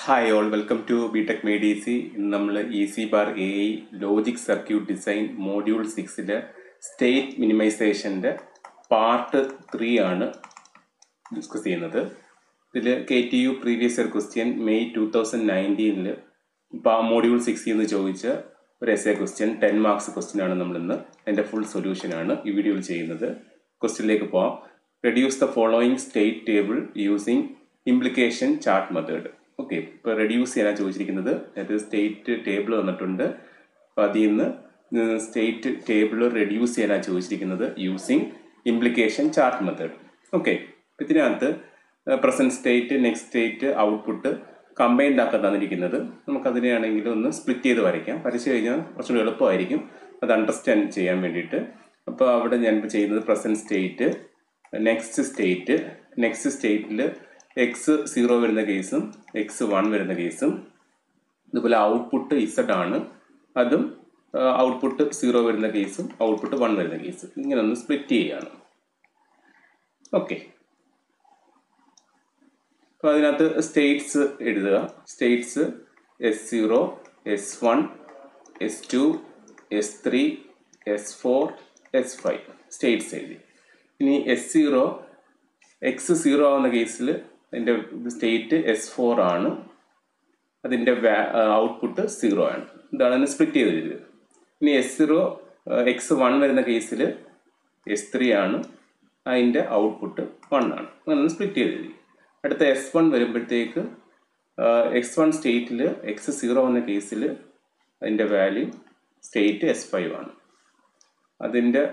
hi all welcome to B Tech made easy ഇന്ന് നമ്മൾ E C bar A I logic circuit design module സിക്സിലെ state മിനിമൈസേഷൻ്റെ part three ആണ് discuss ചെയ്യുന്നത് ഇതിൽ K T U previous year question May two thousand നയൻറ്റീനിൽ module സിക്സിൽ നിന്ന് ചോദിച്ച ഒരു S A question ten marks question ആണ് നമ്മളിന്ന് അതിൻ്റെ ഫുൾ സൊല്യൂഷൻ ആണ് ഈ വീഡിയോയിൽ ചെയ്യുന്നത് ക്വസ്റ്റ്യനിലേക്ക് പോവാം reduce the following state table using implication chart method okay ഇപ്പോൾ റെഡ്യൂസ് ചെയ്യാനാണ് ചോദിച്ചിരിക്കുന്നത് അതായത് സ്റ്റേറ്റ് ടേബിൾ തന്നിട്ടുണ്ട് അപ്പോൾ അതിൽ നിന്ന് സ്റ്റേറ്റ് ടേബിൾ റെഡ്യൂസ് ചെയ്യാനാണ് ചോദിച്ചിരിക്കുന്നത് using implication chart method okay ഇതിനകത്ത് present state next state output combined ആക്കാൻ തന്നിരിക്കുന്നത് നമുക്കതിനെയാണെങ്കിൽ ഒന്ന് സ്പ്ലിറ്റ് ചെയ്ത് വരയ്ക്കാം വരച്ചു കഴിഞ്ഞാൽ കുറച്ചുകൂടി എളുപ്പമായിരിക്കും അത് അണ്ടർസ്റ്റാൻഡ് ചെയ്യാൻ വേണ്ടിയിട്ട് അപ്പോൾ അവിടെ ഞാൻ ഇപ്പോൾ ചെയ്യുന്നത് present state next state next സ്റ്റേറ്റിൽ എക്സ് സീറോ വരുന്ന കേസും എക്സ് വൺ വരുന്ന കേസും ഇതുപോലെ ഔട്ട്പുട്ട് ഇസഡ് ആണ് അതും ഔട്ട്പുട്ട് സീറോ വരുന്ന കേസും ഔട്ട്പുട്ട് വൺ വരുന്ന കേസും ഇങ്ങനെ ഒന്ന് സ്പ്ലിറ്റ് ചെയ്യുകയാണ് ഓക്കെ അപ്പോൾ അതിനകത്ത് സ്റ്റേറ്റ്സ് എഴുതുക states S zero S one S two S three S four S five states എഴുതി ഇനി എസ് സീറോ എക്സ് സീറോ ആവുന്ന കേസിൽ അതിൻ്റെ സ്റ്റേറ്റ് എസ് ഫോർ ആണ് അതിൻ്റെ ഔട്ട്പുട്ട് സീറോ ആണ് ഇതാണ് അതിനെ സ്പ്ലിറ്റ് ചെയ്ത് എഴുതിയത് ഇനി എസ് സീറോ എക്സ് വൺ വരുന്ന കേസിൽ എസ് ത്രീ ആണ് അതിൻ്റെ ഔട്ട്പുട്ട് വൺ ആണ് അങ്ങനെ സ്പ്ലിറ്റ് ചെയ്ത് എഴുതി അടുത്ത എസ് വൺ വരുമ്പോഴത്തേക്ക് എക്സ് വൺ സ്റ്റേറ്റിൽ എക്സ് സീറോ എന്ന കേസിൽ അതിൻ്റെ വാല്യൂ സ്റ്റേറ്റ് എസ് ഫൈവ് ആണ് അതിൻ്റെ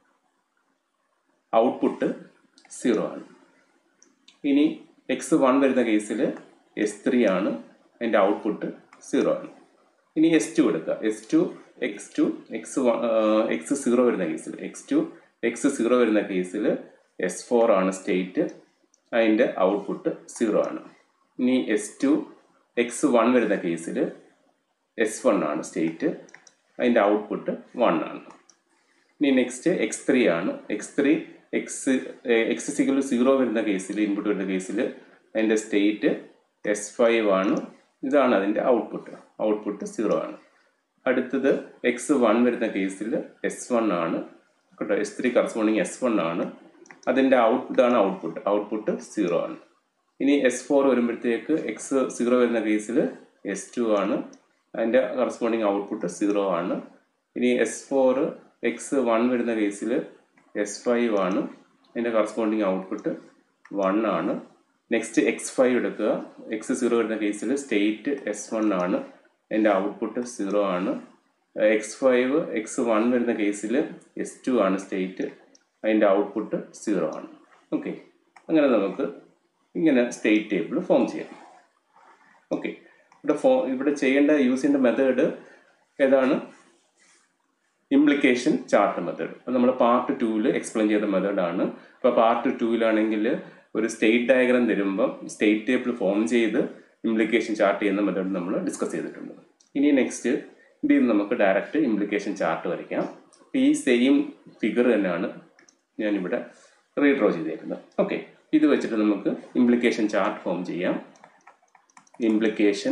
ഔട്ട്പുട്ട് സീറോ ആണ് ഇനി എക്സ് വൺ വരുന്ന കേസിൽ എസ് ത്രീ ആണ് അതിൻ്റെ ഔട്ട്പുട്ട് സീറോ ആണ് ഇനി എസ് ടു എടുക്കുക S two X two X X zero വരുന്ന കേസിൽ എക്സ് ടു എക്സ് സീറോ വരുന്ന കേസിൽ എസ് ഫോർ ആണ് സ്റ്റേറ്റ് അതിൻ്റെ ഔട്ട്പുട്ട് സീറോ ആണ് ഇനി എസ് ടു എക്സ് വൺ വരുന്ന കേസിൽ എസ് വൺ ആണ് സ്റ്റേറ്റ് അതിൻ്റെ ഔട്ട്പുട്ട് വൺ ആണ് ഇനി നെക്സ്റ്റ് എക്സ് ത്രീ ആണ് എക്സ് ത്രീ എക്സ് എക്സ് സിക്കൽ സീറോ വരുന്ന കേസിൽ ഇൻപുട്ട് വരുന്ന കേസിൽ അതിൻ്റെ സ്റ്റേറ്റ് എസ് ഫൈവ് ആണ് ഇതാണ് അതിൻ്റെ ഔട്ട്പുട്ട് ഔട്ട്പുട്ട് സീറോ ആണ് അടുത്തത് എക്സ് വൺ വരുന്ന കേസിൽ എസ് വൺ ആണ് കേട്ടോ S three corresponding S one ആണ് അതിൻ്റെ ഔട്ട് ഇതാണ് ഔട്ട്പുട്ട് ഔട്ട്പുട്ട് സീറോ ആണ് ഇനി എസ് ഫോർ വരുമ്പോഴത്തേക്ക് എക്സ് സീറോ വരുന്ന കേസിൽ എസ് ടു ആണ് അതിൻ്റെ കറസ്പോണ്ടിങ് ഔട്ട്പുട്ട് സീറോ ആണ് ഇനി എസ് ഫോർ എക്സ് വൺ വരുന്ന കേസിൽ എസ് ഫൈവ് ആണ് അതിൻ്റെ കറസ്പോണ്ടിങ് ഔട്ട്പുട്ട് വൺ ആണ് നെക്സ്റ്റ് എക്സ് ഫൈവ് എടുക്കുക എക്സ് സീറോ വരുന്ന കേസിൽ സ്റ്റേറ്റ് എസ് വൺ ആണ് അതിൻ്റെ ഔട്ട്പുട്ട് സീറോ ആണ് എക്സ് ഫൈവ് എക്സ് വൺ വരുന്ന കേസിൽ എസ് ടു ആണ് സ്റ്റേറ്റ് അതിൻ്റെ ഔട്ട്പുട്ട് സീറോ ആണ് ഓക്കെ അങ്ങനെ നമുക്ക് ഇങ്ങനെ സ്റ്റേറ്റ് ടേബിൾ ഫോം ചെയ്യാം ഓക്കെ ഇവിടെ ഫോ ഇവിടെ ചെയ്യേണ്ട യൂസ് ചെയ്യേണ്ട മെത്തേഡ് ഏതാണ് ഇംപ്ലിക്കേഷൻ ചാർട്ട് മെത്തേഡ് അത് നമ്മൾ പാർട്ട് ടൂവിൽ എക്സ്പ്ലെയിൻ ചെയ്ത മെത്തേഡാണ് അപ്പോൾ പാർട്ട് ടൂവിലാണെങ്കിൽ ഒരു സ്റ്റേറ്റ് ഡയഗ്രാം തരുമ്പം സ്റ്റേറ്റ് ടേബിൾ ഫോം ചെയ്ത് ഇംപ്ലിക്കേഷൻ ചാർട്ട് ചെയ്യുന്ന മെത്തേഡ് നമ്മൾ ഡിസ്കസ് ചെയ്തിട്ടുണ്ട് ഇനി നെക്സ്റ്റ് ഇതിൽ നിന്ന് നമുക്ക് ഡയറക്റ്റ് ഇംപ്ലിക്കേഷൻ ചാർട്ട് വരയ്ക്കാം ഈ സെയിം ഫിഗർ തന്നെയാണ് ഞാനിവിടെ റീഡ്രോ ചെയ്തേക്കുന്നത് ഓക്കെ ഇത് വെച്ചിട്ട് നമുക്ക് ഇംപ്ലിക്കേഷൻ ചാർട്ട് ഫോം ചെയ്യാം implication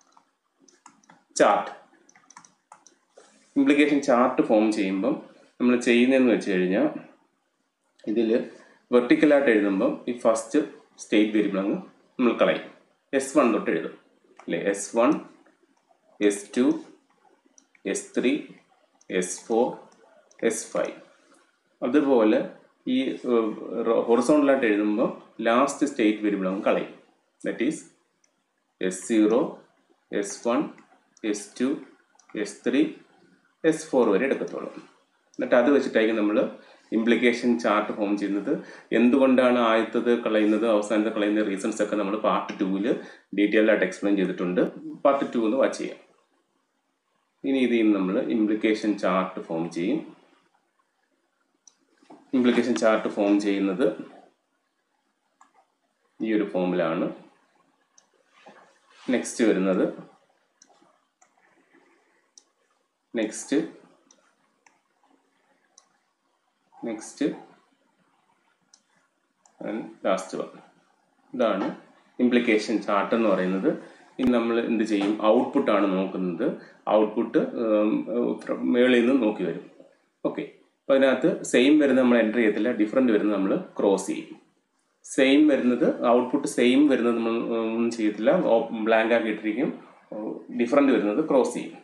chart implication chart form ചെയ്യുമ്പം നമ്മൾ ചെയ്യുന്നതെന്ന് വെച്ച് കഴിഞ്ഞാൽ ഇതിൽ വെർട്ടിക്കലായിട്ട് എഴുതുമ്പം ഈ ഫസ്റ്റ് സ്റ്റേറ്റ് വേരിയബിൾ അങ്ങ് നമ്മൾ കളയും എസ് വൺ തൊട്ട് എഴുതും അല്ലേ S one S two S three S four S five അതുപോലെ ഈ ഹൊറിസോണ്ടലായിട്ട് എഴുതുമ്പോൾ ലാസ്റ്റ് സ്റ്റേറ്റ് വേരിയബിൾ അങ്ങ് കളയും that is S zero S one S two S three S four വരെ എടുക്കത്തുള്ളൂ എന്നിട്ട് അത് വെച്ചിട്ടായിരിക്കും നമ്മൾ ഇംപ്ലിക്കേഷൻ ചാർട്ട് ഫോം ചെയ്യുന്നത് എന്തുകൊണ്ടാണ് ആദ്യത്തത് കളയുന്നത് അവസാനത്തെ കളയുന്ന റീസൺസ് ഒക്കെ നമ്മൾ പാർട്ട് ടൂവിൽ ഡീറ്റെയിൽ ആയിട്ട് എക്സ്പ്ലെയിൻ ചെയ്തിട്ടുണ്ട് പാർട്ട് ടു എന്ന് വാച്ച് ചെയ്യാം ഇനി ഇതിൽ നിന്ന് നമ്മൾ ഇംപ്ലിക്കേഷൻ ചാർട്ട് ഫോം ചെയ്യും ഇംപ്ലിക്കേഷൻ ചാർട്ട് ഫോം ചെയ്യുന്നത് ഈ ഒരു ഫോമിലാണ് നെക്സ്റ്റ് വരുന്നത് നെക്സ്റ്റ് നെക്സ്റ്റ് ലാസ്റ്റ് വൺ ഇതാണ് ഇംപ്ലിക്കേഷൻ ചാർട്ട് എന്ന് പറയുന്നത് ഇനി നമ്മൾ എന്ത് ചെയ്യും ഔട്ട്പുട്ടാണ് നോക്കുന്നത് ഔട്ട്പുട്ട് മേളിൽ നിന്ന് നോക്കി വരും ഓക്കെ അപ്പോൾ അതിനകത്ത് സെയിം വരുന്ന നമ്മൾ എൻ്റർ ചെയ്യത്തില്ല ഡിഫറെൻ്റ് വരുന്നത് നമ്മൾ ക്രോസ് ചെയ്യും സെയിം വരുന്നത് ഔട്ട്പുട്ട് സെയിം വരുന്നത് നമ്മൾ ഒന്നും ചെയ്യത്തില്ല ബ്ലാങ്ക് ആക്കി ഇട്ടിരിക്കും ഡിഫറെൻ്റ് വരുന്നത് ക്രോസ് ചെയ്യും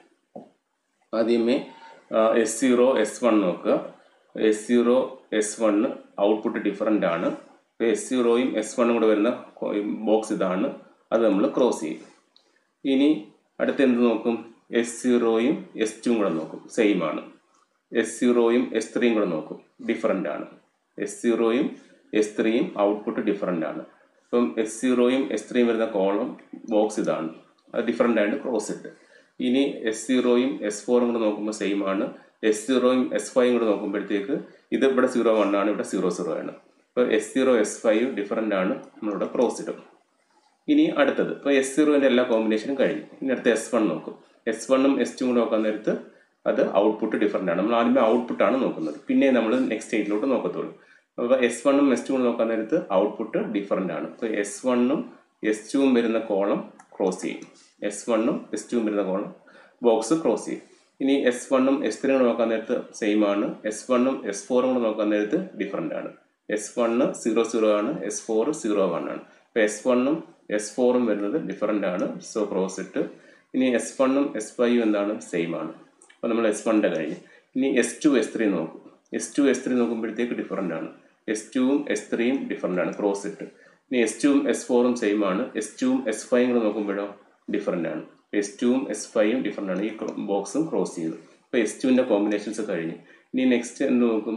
ആദ്യമേ എസ് സീറോ എസ് വൺ നോക്കുക S zero S one output different ആണ് എസ് സീറോയും എസ് വണ്ണും കൂടെ വരുന്ന ബോക്സ് ഇതാണ് അത് നമ്മൾ ക്രോസ് ചെയ്യും ഇനി അടുത്ത് എന്ത് നോക്കും എസ് സീറോയും എസ് ടുവും കൂടെ നോക്കും സെയിം ആണ് എസ് സീറോയും എസ് ത്രീയും കൂടെ നോക്കും ഡിഫറെൻ്റ് ആണ് എസ് സീറോയും എസ് ത്രീയും ഔട്ട്പുട്ട് ഡിഫറെൻ്റ് ആണ് ഇപ്പം എസ് സീറോയും എസ് ത്രീയും വരുന്ന കോളം ബോക്സ് ഇതാണ് അത് ഡിഫറെൻ്റ് ആയിട്ട് ക്രോസ് ഇട്ട് ഇനി എസ് സീറോയും എസ് ഫോറും കൂടെ നോക്കുമ്പോൾ സെയിം ആണ് എസ് സീറോയും എസ് ഫൈവും കൂടെ നോക്കുമ്പോഴത്തേക്ക് ഇത് ഇവിടെ സീറോ വൺ ആണ് ഇവിടെ സീറോ സീറോ ആണ് ഇപ്പോൾ S zero S five different ആണ് നമ്മളിവിടെ ക്രോസ് ഇടും ഇനി അടുത്തത് ഇപ്പോൾ എസ് സീറോൻ്റെ എല്ലാ കോമ്പിനേഷനും കഴിഞ്ഞു ഇനി അടുത്ത എസ് വൺ നോക്കും എസ് വണ്ണും എസ് ടു കൂടെ നോക്കാൻ നേരത്ത് അത് ഔട്ട്പുട്ട് ഡിഫറെൻ്റ് ആണ് നമ്മൾ ആദ്യമേ ഔട്ട്പുട്ടാണ് നോക്കുന്നത് പിന്നെ നമ്മൾ നെക്സ്റ്റ് സ്റ്റേറ്റിലോട്ട് നോക്കത്തുള്ളൂ അപ്പോൾ എസ് വണ്ണും എസ് ടു നോക്കാൻ നേരത്ത് ഔട്ട്പുട്ട് ഡിഫറെൻ്റ് ആണ് അപ്പോൾ എസ് വണ്ണും എസ് ടുവും വരുന്ന കോളം ക്രോസ് ചെയ്യും എസ് വണ്ണും എസ് ടുവും വരുന്ന കോളം ബോക്സ് ക്രോസ് ചെയ്യും ഇനി എസ് വണ്ണും എസ് ത്രീയും കൂടെ നോക്കാൻ നേരത്ത് സെയിം ആണ് എസ് വണ്ണും എസ് ഫോറും കൂടെ നോക്കാൻ നേരത്ത് ഡിഫറെൻ്റ് ആണ് എസ് വണ്ണ് സീറോ സീറോ ആണ് എസ് ഫോർ സീറോ വൺ ആണ് അപ്പോൾ എസ് വണ്ണും എസ് ഫോറും വരുന്നത് ഡിഫറെൻ്റ് ആണ് സോ ക്രോസ് ഇട്ട് ഇനി എസ് വണ്ണും എസ് ഫൈവും എന്താണ് സെയിം ആണ് അപ്പോൾ നമ്മൾ എസ് വണ്ണിൻ്റെ കഴിഞ്ഞ് ഇനി എസ് ടു എസ് ത്രീ നോക്കും എസ് ടു എസ് ത്രീ നോക്കുമ്പോഴത്തേക്ക് ഡിഫറെൻ്റ് ആണ് എസ് ടുവും എസ് ത്രീയും ഡിഫറെൻ്റ് ആണ് ക്രോസ് ഇട്ട് ഇനി എസ് ടുവും എസ് ഫോറും സെയിം ആണ് എസ് ടുവും എസ് ഫൈവും കൂടെ നോക്കുമ്പോഴോ ഡിഫറെൻ്റ് ആണ് എസ് ടുവും എസ് ഫൈവും ഡിഫറെൻ്റ് ആണ് ഈ ബോക്സും ക്രോസ് ചെയ്തു അപ്പോൾ എസ് ടുവിൻ്റെ കോമ്പിനേഷൻസ് കഴിഞ്ഞു ഇനി നെക്സ്റ്റ് എന്ത് നോക്കും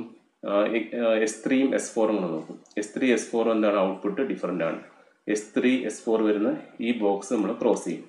എസ് ത്രീയും എസ് ഫോറും കൂടെ നോക്കും എസ് ത്രീ എസ് ഫോറും എന്താണ് ഔട്ട്പുട്ട് ഡിഫറെൻ്റ് ആണ് എസ് ത്രീ എസ് ഫോർ വരുന്ന ഈ ബോക്സ് നമ്മൾ ക്രോസ് ചെയ്യും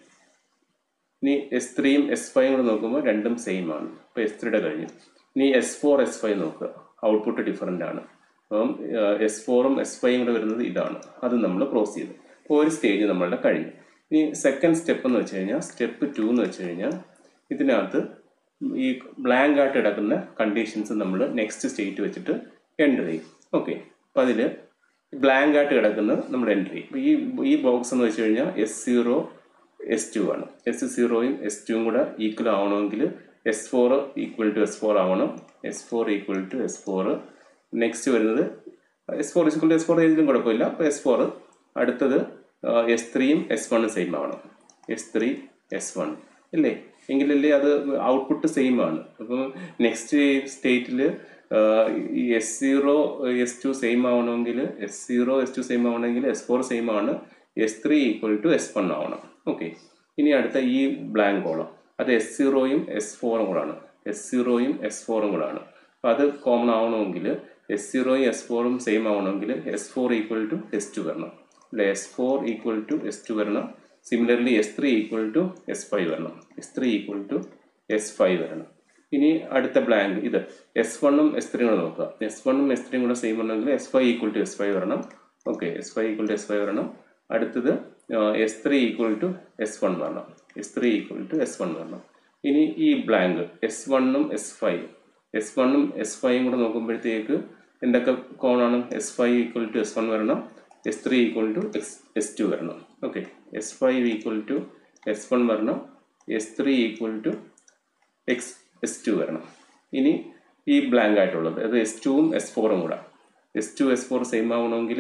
ഇനി എസ് ത്രീയും എസ് ഫൈവും കൂടെ നോക്കുമ്പോൾ രണ്ടും സെയിം ആണ് ഇപ്പോൾ എസ് ത്രീയുടെ കഴിഞ്ഞു ഇനി എസ് ഫോർ എസ് ഫൈവ് നോക്കുക ഔട്ട്പുട്ട് ഡിഫറെൻ്റ് ആണ് അപ്പം എസ് ഫോറും എസ് ഫൈവും കൂടെ വരുന്നത് ഇതാണ് അത് നമ്മൾ ക്രോസ് ചെയ്തു അപ്പോൾ ഒരു സ്റ്റേജ് നമ്മളുടെ കഴിഞ്ഞു ഇനി സെക്കൻഡ് സ്റ്റെപ്പ് എന്ന് വെച്ച് കഴിഞ്ഞാൽ സ്റ്റെപ്പ് ടു എന്ന് വെച്ച് കഴിഞ്ഞാൽ ഇതിനകത്ത് ഈ ബ്ലാങ്ക് ആയിട്ട് കിടക്കുന്ന കണ്ടീഷൻസ് നമ്മൾ നെക്സ്റ്റ് സ്റ്റേറ്റ് വെച്ചിട്ട് എൻ്റർ ചെയ്യും ഓക്കെ അപ്പോൾ അതിൽ ബ്ലാങ്ക് ആയിട്ട് കിടക്കുന്നത് നമ്മൾ എൻ്റർ ചെയ്യും ഈ ഈ ബോക്സ് എന്ന് വെച്ച് കഴിഞ്ഞാൽ എസ് സീറോ എസ് ടു ആണ് എസ് സീറോയും എസ് ടുവും കൂടെ ഈക്വൽ ആവണമെങ്കിൽ S four equal to S four ആവണം S four equal to S four next വരുന്നത് S four equal to S four ഏതിലും കുഴപ്പമില്ല അപ്പോൾ എസ് ഫോർ അടുത്തത് എസ് ത്രീയും എസ് വണ്ണും സെയിം ആവണം എസ് ത്രീ എസ് വൺ അല്ലേ എങ്കിലല്ലേ അത് ഔട്ട്പുട്ട് സെയിം ആണ് അപ്പം നെക്സ്റ്റ് സ്റ്റേറ്റിൽ ഈ S zero S two same ആവണമെങ്കിൽ S zero S two same ആവണമെങ്കിൽ എസ് ഫോർ സെയിം ആണ് S three equal to S one ആവണം ഓക്കെ ഇനി അടുത്ത ഈ ബ്ലാങ്ക് കോളം അത് എസ് സീറോയും എസ് ഫോറും കൂടാണ് എസ് സീറോയും എസ് ഫോറും കൂടാണ് അപ്പം അത് കോമൺ ആവണമെങ്കിൽ എസ് സീറോയും എസ് ഫോറും സെയിം ആവണമെങ്കിൽ S four equal to S two വരണം അല്ലെ S four equal to S two വരണം similarly S three equal to S five വരണം S three equal to S five വരണം ഇനി അടുത്ത ബ്ലാങ്ക് ഇത് എസ് വണ്ണും എസ് ത്രീയും കൂടെ നോക്കുക എസ് വണ്ണും എസ് ത്രീയും കൂടെ സെയിം ഉണ്ടെങ്കിൽ S five equal to S five വരണം okay S five equal to S five വരണം അടുത്തത് S three equal to S one വരണം S three equal to S one വരണം ഇനി ഈ ബ്ലാങ്ക് എസ് വണ്ണും എസ് ഫൈവ് എസ് വണ്ണും എസ് ഫൈവും കൂടെ നോക്കുമ്പോഴത്തേക്ക് എന്തൊക്കെ കോണാണ് S five equal to S one വരണം S three equal to X S two വരണം okay S five equal to S one വരണം S three equal to X S two വരണം ഇനി ഈ ബ്ലാങ്ക് ആയിട്ടുള്ളത് അത് എസ് ടുവും എസ് ഫോറും കൂടെ S two S four same ആവണമെങ്കിൽ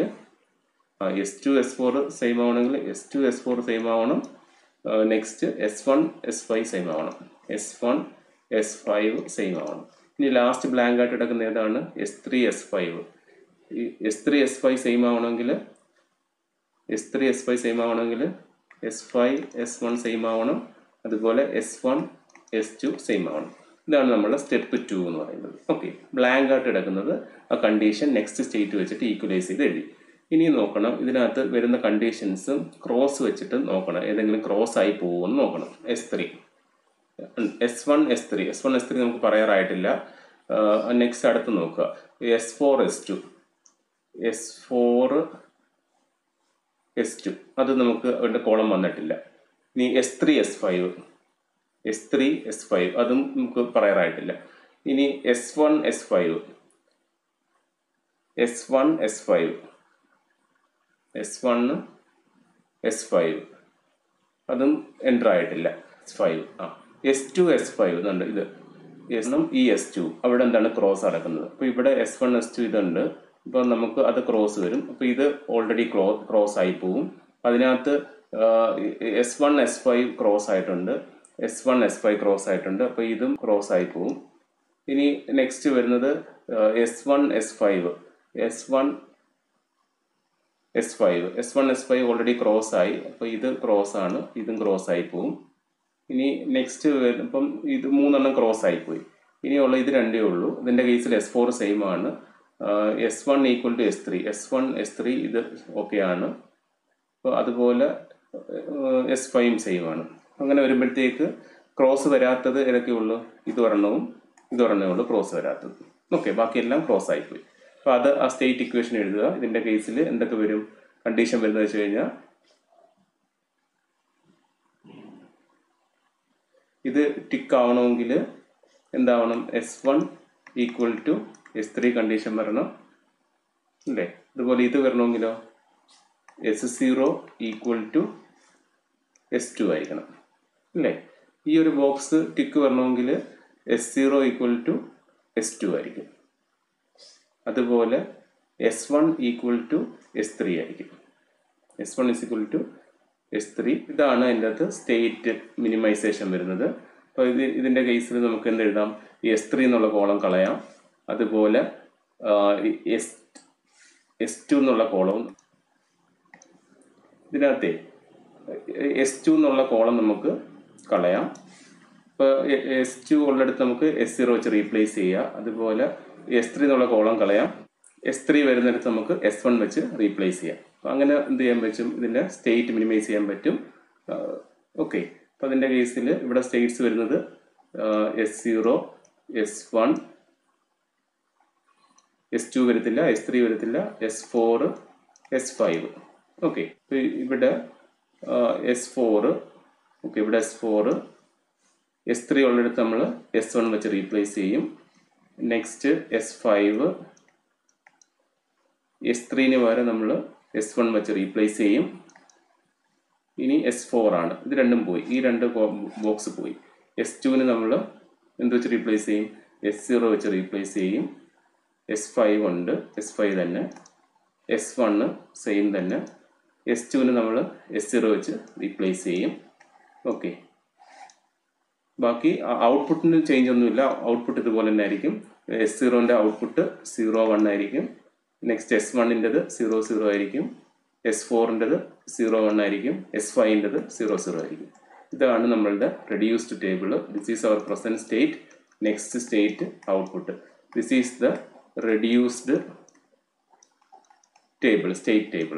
S two S four same ആവണമെങ്കിൽ S two S four same ആവണം next S one S five same ആവണം S one S five same ആവണം ഇനി ലാസ്റ്റ് ബ്ലാങ്ക് ആയിട്ട് കിടക്കുന്ന ഏതാണ് S three S five S three S five same ആവണമെങ്കിൽ S three S five same ആവണമെങ്കിൽ S five S one same ആവണം അതുപോലെ S one S two same ആവണം ഇതാണ് നമ്മുടെ സ്റ്റെപ്പ് ടു എന്ന് പറയുന്നത് ഓക്കെ ബ്ലാങ്ക് ആയിട്ട് കിടക്കുന്നത് ആ കണ്ടീഷൻ നെക്സ്റ്റ് സ്റ്റേറ്റ് വെച്ചിട്ട് ഈക്വലൈസ് ചെയ്ത് എഴുതി ഇനി നോക്കണം ഇതിനകത്ത് വരുന്ന കണ്ടീഷൻസ് ക്രോസ് വെച്ചിട്ട് നോക്കണം ഏതെങ്കിലും ക്രോസ് ആയി പോകുമെന്ന് നോക്കണം S three S one S three S one S three നമുക്ക് പറയാറായിട്ടില്ല നെക്സ്റ്റ് അടുത്ത് നോക്കുക S four S two S four S two അത് നമുക്ക് അതിൻ്റെ കോളം വന്നിട്ടില്ല ഇനി S three S five S three S five അതും നമുക്ക് പറയാറായിട്ടില്ല ഇനി S one S five S one S five S one S five അതും എൻ്റർ ആയിട്ടില്ല എസ് ഫൈവ് ആ എസ് ടു എസ് ഫൈവ് ഇതുണ്ട് ഇത് എന്നും ഈ എസ് ടു അവിടെ എന്താണ് ക്രോസ് നടക്കുന്നത് അപ്പോൾ ഇവിടെ എസ് വൺ എസ് ടു ഇതുണ്ട് ഇപ്പോൾ നമുക്ക് അത് ക്രോസ് വരും അപ്പോൾ ഇത് ഓൾറെഡി ക്ലോ ക്രോസ് ആയി പോവും അതിനകത്ത് S one S five cross ആയിട്ടുണ്ട് S one S five cross ആയിട്ടുണ്ട് അപ്പോൾ ഇതും ക്രോസ് ആയി പോവും ഇനി നെക്സ്റ്റ് വരുന്നത് S one S five S one S five S one S five already cross ആയി അപ്പോൾ ഇത് ക്രോസ് ആണ് ഇതും ക്രോസ് ആയി പോവും ഇനി നെക്സ്റ്റ് ഇപ്പം ഇത് മൂന്നെണ്ണം ക്രോസ് ആയിപ്പോയി ഇനിയുള്ള ഇത് രണ്ടേ ഉള്ളൂ ഇതിൻ്റെ കേസിൽ എസ് ഫോർ സെയിം ആണ് S one equal to S three S one S three ഇത് ഓക്കെ ആണ് അപ്പോൾ അതുപോലെ എസ് ഫൈവും സെയിം ആണ് അങ്ങനെ വരുമ്പോഴത്തേക്ക് ക്രോസ് വരാത്തത് ഏതൊക്കെ ഉള്ളൂ ഇത് ഒരെണ്ണവും ഇത് ഒരെണ്ണേ ഉള്ളൂ ക്രോസ് വരാത്തത് ഓക്കെ ബാക്കിയെല്ലാം ക്രോസ് ആയിപ്പോയി അപ്പോൾ അത് ആ സ്റ്റേറ്റ് ഇക്വേഷൻ എഴുതുക ഇതിൻ്റെ കേസിൽ എന്തൊക്കെ വരും കണ്ടീഷൻ വരുന്നത് വെച്ച് കഴിഞ്ഞാൽ ഇത് ടിക്ക് ആവണമെങ്കിൽ എന്താവണം S one equal to S three condition വരണം അല്ലേ അതുപോലെ ഇത് വരണമെങ്കിലോ S zero equal to S two ആയിരിക്കണം അല്ലേ ഈ ഒരു ബോക്സ് ടിക്ക് വരണമെങ്കിൽ S zero equal to S two ആയിരിക്കും അതുപോലെ S one equal to S three ആയിരിക്കും S one is equal to S three ഇതാണ് അതിൻ്റെ അകത്ത് സ്റ്റേറ്റ് മിനിമൈസേഷൻ വരുന്നത് അപ്പോൾ ഇത് ഇതിൻ്റെ കേസിൽ നമുക്ക് എന്ത് എഴുതാം ഈ എസ് ത്രീ എന്നുള്ള കോളം കളയാം അതുപോലെ എസ് എസ് ടു എന്നുള്ള കോളവും ഇതിനകത്തെ എസ് ടു എന്നുള്ള കോളം നമുക്ക് കളയാം ഇപ്പോൾ എസ് ടു ഉള്ളിടത്ത് നമുക്ക് എസ് സീറോ വെച്ച് റീപ്ലേസ് ചെയ്യുക അതുപോലെ എസ് ത്രീ എന്നുള്ള കോളം കളയാം എസ് ത്രീ വരുന്നിടത്ത് നമുക്ക് എസ് വൺ വെച്ച് റീപ്ലേസ് ചെയ്യാം അപ്പോൾ അങ്ങനെ എന്ത് ചെയ്യാൻ പറ്റും ഇതിൻ്റെ സ്റ്റേറ്റ് മിനിമൈസ് ചെയ്യാൻ പറ്റും ഓക്കെ അപ്പോൾ അതിൻ്റെ കേസിൽ ഇവിടെ സ്റ്റേറ്റ്സ് വരുന്നത് S zero S one S two വരത്തില്ല എസ് ത്രീ വരത്തില്ല S four S five okay ഇപ്പോൾ ഇവിടെ എസ് ഫോർ ഓക്കെ ഇവിടെ എസ് ഫോർ എസ് ത്രീ ഉള്ളിടത്ത് നമ്മൾ എസ് വൺ വെച്ച് റീപ്ലേസ് ചെയ്യും നെക്സ്റ്റ് എസ് ഫൈവ് എസ് ത്രീന് പകരം നമ്മൾ എസ് വൺ വെച്ച് റീപ്ലേസ് ചെയ്യും ഇനി എസ് ഫോർ ആണ് ഇത് രണ്ടും പോയി ഈ രണ്ട് ബോക്സ് പോയി എസ് ടുവിന് നമ്മൾ എന്ത് വെച്ച് റീപ്ലേസ് ചെയ്യും എസ് സീറോ വെച്ച് റീപ്ലേസ് ചെയ്യും എസ് ഫൈവ് ഉണ്ട് എസ് ഫൈവ് തന്നെ എസ് വണ്ണ് സെയിം തന്നെ എസ് ടുവിന് നമ്മൾ എസ് സീറോ വെച്ച് റീപ്ലേസ് ചെയ്യും ഓക്കെ ബാക്കി ഔട്ട്പുട്ടിന് ചേഞ്ച് ഒന്നുമില്ല ഔട്ട്പുട്ട് ഇതുപോലെ തന്നെ ആയിരിക്കും എസ് സീറോൻ്റെ ഔട്ട്പുട്ട് സീറോ വൺ ആയിരിക്കും നെക്സ്റ്റ് എസ് വണ്ണിൻ്റെത് സീറോ സീറോ ആയിരിക്കും എസ് ഫോറിൻ്റെത് സീറോ വൺ ആയിരിക്കും എസ് ഫൈവിൻ്റെത് സീറോ സീറോ ആയിരിക്കും ഇതാണ് നമ്മളുടെ reduced table this is our present state next state output this is the reduced table state table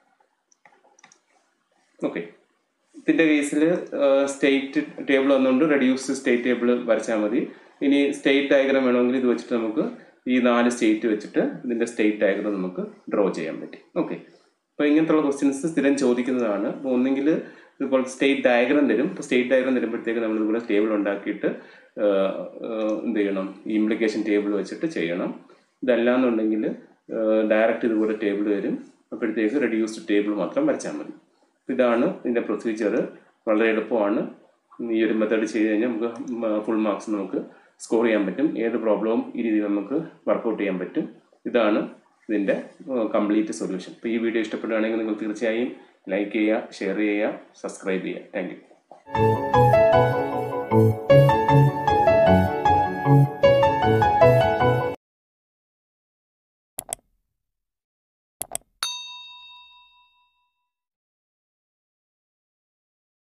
okay ഇതിൻ്റെ കേസിൽ സ്റ്റേറ്റ് ടേബിൾ വന്നുകൊണ്ട് റെഡ്യൂസ്ഡ് സ്റ്റേറ്റ് ടേബിൾ വരച്ചാൽ മതി ഇനി സ്റ്റേറ്റ് ഡയഗ്രാം വേണമെങ്കിൽ ഇത് വെച്ചിട്ട് നമുക്ക് ഈ നാല് സ്റ്റേറ്റ് വെച്ചിട്ട് ഇതിൻ്റെ സ്റ്റേറ്റ് ഡയഗ്രാം നമുക്ക് ഡ്രോ ചെയ്യാൻ പറ്റും ഓക്കെ അപ്പോൾ ഇങ്ങനത്തുള്ള ക്വസ്റ്റ്യൻസ് സ്ഥിരം ചോദിക്കുന്നതാണ് അപ്പോൾ ഒന്നെങ്കിൽ ഇതുപോലെ സ്റ്റേറ്റ് ഡയഗ്രാം തരും അപ്പോൾ സ്റ്റേറ്റ് ഡയഗ്രാം തരുമ്പോഴത്തേക്ക് നമ്മൾ ഇതുപോലെ ടേബിൾ ഉണ്ടാക്കിയിട്ട് എന്ത് ചെയ്യണം ഈ ഇംപ്ലിക്കേഷൻ ടേബിൾ വെച്ചിട്ട് ചെയ്യണം ഇതല്ലാന്നുണ്ടെങ്കിൽ ഡയറക്റ്റ് ഇതുപോലെ ടേബിൾ വരും അപ്പോഴത്തേക്ക് റെഡ്യൂസ്ഡ് ടേബിൾ മാത്രം വരച്ചാൽ മതി ഇതാണ് ഇതിൻ്റെ പ്രൊസീജിയർ വളരെ എളുപ്പമാണ് ഈ ഒരു മെത്തേഡ് ചെയ്ത് കഴിഞ്ഞാൽ നമുക്ക് ഫുൾ മാർക്സ് നമുക്ക് സ്കോർ ചെയ്യാൻ പറ്റും ഏത് പ്രോബ്ലവും ഈ രീതിയിൽ നമുക്ക് വർക്കൗട്ട് ചെയ്യാൻ പറ്റും ഇതാണ് ഇതിൻ്റെ കംപ്ലീറ്റ് സൊല്യൂഷൻ അപ്പോൾ ഈ വീഡിയോ ഇഷ്ടപ്പെടുകയാണെങ്കിൽ നിങ്ങൾ തീർച്ചയായും ലൈക്ക് ചെയ്യുക ഷെയർ ചെയ്യുക സബ്സ്ക്രൈബ് ചെയ്യുക താങ്ക്